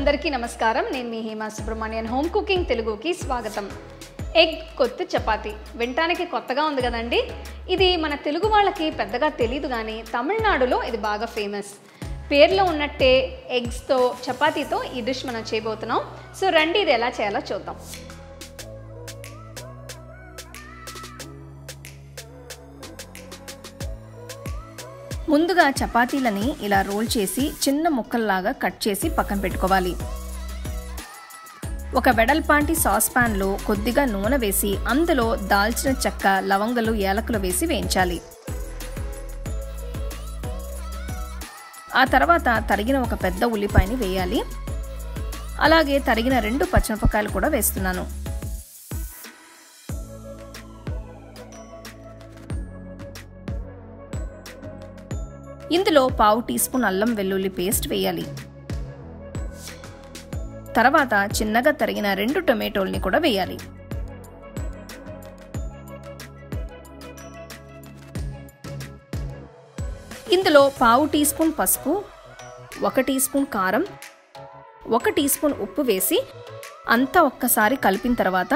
అందరికీ నమస్కారం నేను మీ హేమా సుబ్రహ్మణ్యన్ హోమ్ కుకింగ్ తెలుగుకి స్వాగతం ఎగ్ కొత్త చపాతి వినటానికి కొత్తగా ఉంది కదండి ఇది మన తెలుగు వాళ్ళకి పెద్దగా తెలియదు కానీ తమిళనాడులో ఇది బాగా ఫేమస్ పేర్లో ఉన్నట్టే ఎగ్స్తో చపాతీతో ఈ డిష్ మనం చేయబోతున్నాం సో రండి ఇది ఎలా చేయాలో చూద్దాం ముందుగా చపాతీలని ఇలా రోల్ చేసి చిన్న ముక్కల్లాగా కట్ చేసి పక్కన పెట్టుకోవాలి ఒక వెడల్పాంటి సాస్ ప్యాన్లో కొద్దిగా నూనె వేసి అందులో దాల్చిన చెక్క లవంగలు ఏలకులు వేసి వేయించాలి ఆ తర్వాత తరిగిన ఒక పెద్ద ఉల్లిపాయని వేయాలి అలాగే తరిగిన రెండు పచ్చిమిరపకాయలు కూడా వేస్తున్నాను ఇందులో పావు టీ స్పూన్ అల్లం వెల్లుల్లి పేస్ట్ వేయాలి తర్వాత చిన్నగా తరిగిన రెండు టొమాటోల్ని కూడా వేయాలి ఇందులో పావు టీ స్పూన్ పసుపు ఒక టీ స్పూన్ కారం ఒక టీ స్పూన్ ఉప్పు వేసి అంతా ఒక్కసారి కలిపిన తర్వాత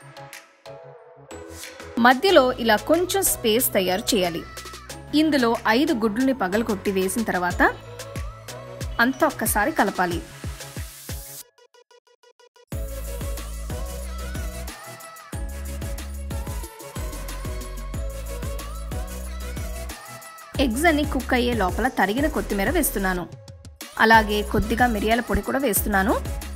మధ్యలో ఇలా కొంచెం స్పేస్ తయారు చేయాలి ఇందులో ఐదు గుడ్లని పగలగొట్టి వేసిన తర్వాత అంతా ఒక్కసారి కలపాలి ఎగ్స్ అన్ని కుక్ అయ్యే లోపల తరిగిన కొత్తిమీర వేస్తున్నాను అలాగే కొద్దిగా మిరియాల పొడి కూడా వేస్తున్నాను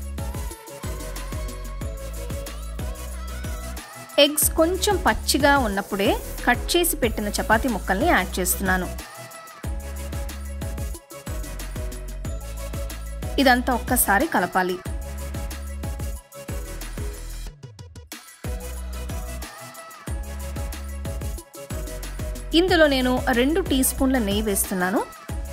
ఎగ్స్ కొంచెం పచ్చిగా ఉన్నప్పుడే కట్ చేసి పెట్టిన చపాతీ ముక్కల్ని యాడ్ చేస్తున్నాను ఇదంతా ఒక్కసారి కలపాలి ఇందులో నేను రెండు టీ స్పూన్ల నెయ్యి వేస్తున్నాను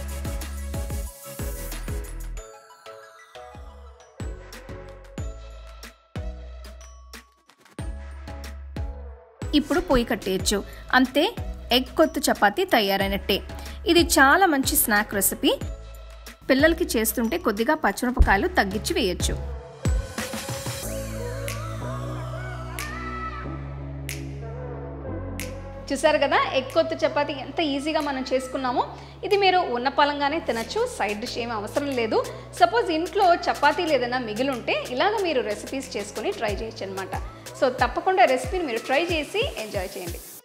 ఇప్పుడు పొయ్యి కట్టేయచ్చు అంతే ఎగ్ కొత్త చపాతీ తయారైనట్టే ఇది చాలా మంచి స్నాక్ రెసిపీ పిల్లలకి చేస్తుంటే కొద్దిగా పచ్చిమిరపకాయలు తగ్గించి వేయచ్చు చూసారు కదా ఎగ్ కొత్త చపాతి ఎంత ఈజీగా మనం చేసుకున్నామో ఇది మీరు ఉన్న పలంగానే తినచ్చు సైడ్ డిష్ ఏమీ అవసరం లేదు సపోజ్ ఇంట్లో చపాతీలు ఏదైనా మిగిలి ఉంటే ఇలాగ మీరు రెసిపీస్ చేసుకుని ట్రై చేయొచ్చు అనమాట సో తప్పకుండా రెసిపీని మీరు ట్రై చేసి ఎంజాయ్ చేయండి